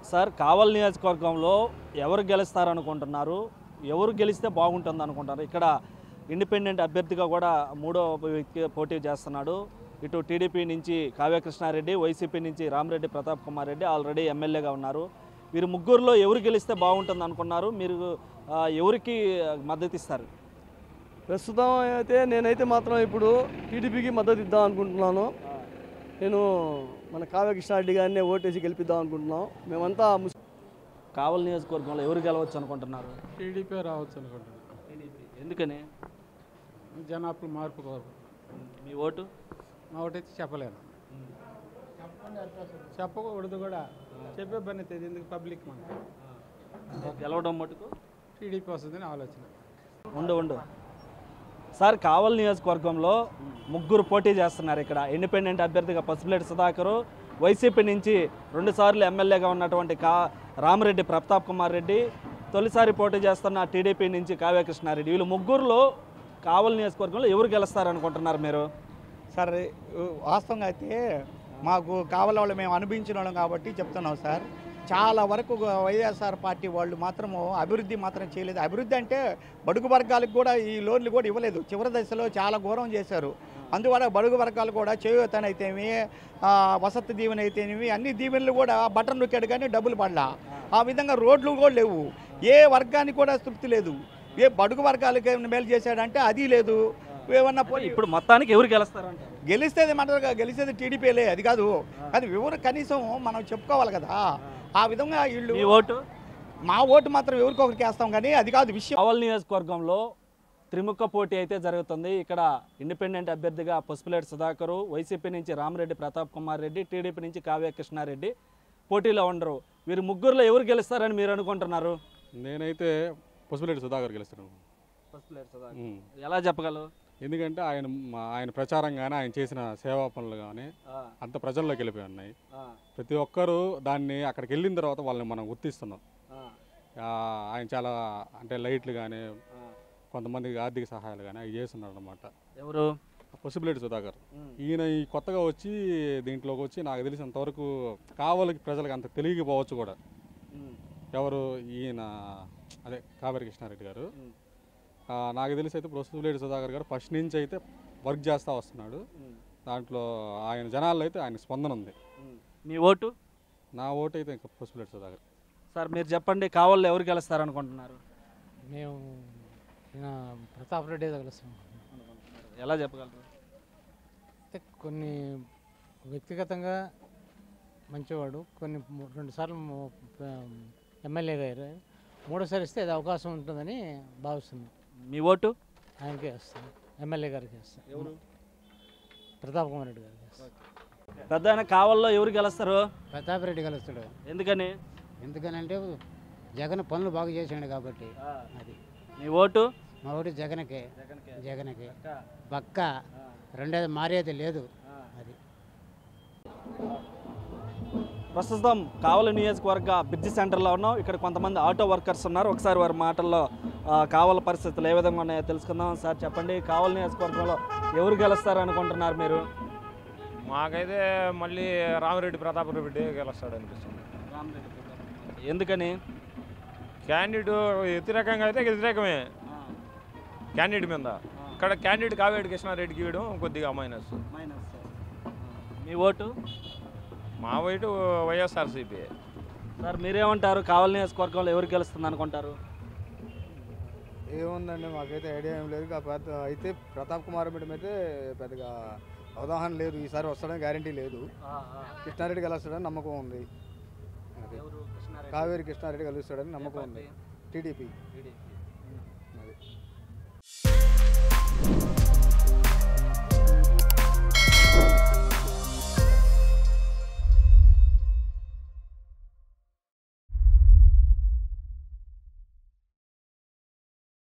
Sir కావల్ నియోజకవర్గంలో ఎవరు గెలుస్తారనుకుంటున్నారు ఎవరు గెలిస్తే బాగుంటుంది అనుకుంటారు ఇక్కడ ఇండిపెండెంట్ అభ్యర్థిగా కూడా మూడో వ్యక్తి పోటీ చేస్తున్నాడు ఇటు టీడీపీ నుంచి కావ్య కృష్ణారెడ్డి వైసీపీ నుంచి రామరెడ్డి ప్రతాప్ కుమార్ రెడ్డి ఆల్రెడీ ఎమ్మెల్యేగా ఉన్నారు వీరు ముగ్గురులో ఎవరు గెలిస్తే బాగుంటుంది అనుకున్నారు మీరు ఆ, ఎవరికి మద్దతు ఇస్తారు ప్రస్తుతం అయితే నేనైతే మాత్రం ఇప్పుడు టీడీపీకి మద్దతు ఇద్దాం అనుకుంటున్నాను నేను మన కావ్య కృష్ణారెడ్డి గారిని ఓటేసి గెలిపిద్దాం అనుకుంటున్నాం మేమంతా ముస్ కావల్ నియోజకవర్గంలో ఎవరు గెలవచ్చు అనుకుంటున్నారు టీడీపీ రావచ్చు అనుకుంటున్నాను టీడీపీ ఎందుకని జనాభా మార్పు కోరు మీ ఓటు మా ఒకటైతే చెప్పలేను చెప్పకూడదు కూడా చెప్పే పని అయితే ఎందుకు పబ్లిక్ మనకు గెలవడం మటుకు టీడీపీ వస్తుందని ఆలోచన ఉండు ఉండు సార్ కావల్ నియోజకవర్గంలో ముగ్గురు పోటీ చేస్తున్నారు ఇక్కడ ఇండిపెండెంట్ అభ్యర్థిగా పసుపులేటి సుధాకరు వైసీపీ నుంచి రెండుసార్లు ఎమ్మెల్యేగా ఉన్నటువంటి కా రామరెడ్డి ప్రతాప్ కుమార్ రెడ్డి తొలిసారి పోటీ చేస్తున్న టీడీపీ నుంచి కావ్య కృష్ణారెడ్డి వీళ్ళు ముగ్గురులో కావల్ నియోజకవర్గంలో ఎవరు గెలుస్తారనుకుంటున్నారు మీరు సార్ వాస్తవంగా అయితే మాకు కావాల వాళ్ళు మేము అనుభవించిన వాళ్ళం కాబట్టి చెప్తున్నాం సార్ చాలా వరకు వైఎస్ఆర్ పార్టీ వాళ్ళు మాత్రము అభివృద్ధి మాత్రం చేయలేదు అభివృద్ధి అంటే బడుగు వర్గాలకు కూడా ఈ లోన్లు కూడా ఇవ్వలేదు చివరి దశలో చాలా ఘోరం చేశారు అందువల్ల బడుగు వర్గాలు కూడా చేయూతనైతేమి ఆ, వసతి దీవెన అయితేనేమి అన్ని దీవెనలు కూడా బటన్ నొక్కాడు కానీ డబ్బులు పడలా ఆ విధంగా రోడ్లు కూడా లేవు ఏ వర్గానికి కూడా తృప్తి లేదు ఏ బడుగు వర్గాలకి ఏమైనా మేలు చేశాడంటే అది లేదు ఏమన్నా పోనీ ఇప్పుడు మొత్తానికి ఎవరు గెలుస్తారంటారు గెలిస్తేది మనగా గెలిచేది టీడీపీలే అది కాదు అది వివరం కనీసం మనం చెప్పుకోవాలి కదా ఆ విధంగా వీళ్ళు మీ ఓటు మా ఓటు మాత్రం ఎవరికొకరికి వేస్తాం కానీ అది కాదు విషయం కావల్ నియోజకవర్గంలో త్రిముఖ పోటీ అయితే జరుగుతుంది ఇక్కడ ఇండిపెండెంట్ అభ్యర్థిగా పసుపులేటి సుధాకరు వైసీపీ నుంచి రామరెడ్డి ప్రతాప్ కుమార్ రెడ్డి టీడీపీ నుంచి కావ్య కృష్ణారెడ్డి పోటీలో ఉండరు వీరు ముగ్గురులో ఎవరు గెలుస్తారని మీరు అనుకుంటున్నారు నేనైతే పసుపులేటి సుధాకర్ గెలుస్తాను పసుపులేటి సుధాకర్ ఉమ్. ఎలా చెప్పగలవు ఎందుకంటే ఆయన మా- ఆయన ప్రచారం కానీ ఆయన చేసిన సేవా పనులు కానీ ఆ, అంత ప్రజల్లోకి వెళ్ళిపోయి ఉన్నాయి ఆ, ప్రతి ఒక్కరూ దాన్ని అక్కడికి వెళ్ళిన తర్వాత వాళ్ళని మనం గుర్తిస్తున్నాం ఆ, ఆ, ఆయన చాలా అంటే లైట్లు కానీ ఆ. కొంతమందికి ఆర్థిక సహాయాలు కానీ అవి చేస్తున్నాడు అనమాట ఎవరు పసుపులేటి సుధాకర్ ఉమ్, ఈయన ఈ కొత్తగా వచ్చి దీంట్లోకి వచ్చి నాకు తెలిసినంతవరకు కావలికి ప్రజలకు అంత తెలియకపోవచ్చు కూడా ఉమ్, ఎవరు ఈయన అదే కావేరి కృష్ణారెడ్డి గారు ఉమ్, ఆ, నాకు తెలిసి అయితే పసుపులేటి సుధాకర్ గారు ఫస్ట్ నుంచి అయితే వర్క్ చేస్తూ వస్తున్నాడు ఉమ్, దాంట్లో ఆయన జనాల్లో అయితే ఆయన స్పందన ఉంది ఉమ్. మీ ఓటు నా ఓటు అయితే ఇంకా పసుపులేటి సుధాకర్ సార్ మీరు చెప్పండి కావల్లో ఎవరు గెలుస్తారనుకుంటున్నారు మేము ఈయన ప్రతాప్ రెడ్డి కలుస్తాం ఎలా చెప్పగలరు అయితే కొన్ని వ్యక్తిగతంగా మంచివాడు కొన్ని ము- రెండు సార్లు ము- ప- ఎమ్మెల్యే గారు మూడోసారి ఇస్తే అది అవకాశం ఉంటుందని భావిస్తున్నాం మీ ఓటు ఆయనకే వేస్తాం ఎమ్మెల్యే గారికి వేస్తాం ఎవరు ప్రతాప్ కుమార్ రెడ్డి గారికి వేస్తాం పెద్ద ఆయన కావల్లో ఎవరు గెలుస్తారు ప్రతాప్ రెడ్డి కలుస్తాడు ఎందుకని ఎందుకనంటే జగన్ పనులు బాగా చేసాడు కాబట్టి అది మీ ఓటు మా ఊరి జగన్కే జగన్కే పక్క రెండేది మారేది లేదు అది ప్రస్తుతం కావలి నియోజకవర్గ బ్రిడ్జి సెంటర్లో ఉన్నాం ఇక్కడ కొంతమంది ఆటో వర్కర్స్ ఉన్నారు ఒకసారి వారి మాటల్లో ఆ, కావలి పరిస్థితులు ఏ విధంగా ఉన్నాయో తెలుసుకుందాం సార్ చెప్పండి కావలి నియోజకవర్గంలో ఎవరు గెలుస్తారు అనుకుంటున్నారు మీరు మాకైతే మళ్ళీ రామిరెడ్డి ప్రతాప్ రెడ్డి గెలుస్తాడు అనిపిస్తుంది ఎందుకని క్యాండిడేట్ వ్యతిరేకంగా అయితే వ్యతిరేకమే క్యాండిడేట్ మీద ఇక్కడ క్యాండిడేట్ కావేడి కృష్ణారెడ్డికి ఇవ్వడం కొద్దిగా మైనస్ మీ ఓటు మా వైటు వైఎస్ఆర్సీపీ సార్ మీరేమంటారు కావలి నియోజకవర్గంలో ఎవరు గెలుస్తుంది అనుకుంటారు ఏముందండి మాకైతే ఐడియా ఏం లేదు కాకపోతే అయితే ప్రతాప్ కుమార్ మేడం అయితే పెద్దగా అవగాహన లేదు ఈసారి వస్తాడని గ్యారంటీ లేదు కృష్ణారెడ్డి కలుస్తాడని నమ్మకం ఉంది అది. కావేరి కృష్ణారెడ్డి కలుస్తాడని నమ్మకం ఉంది టీడీపీ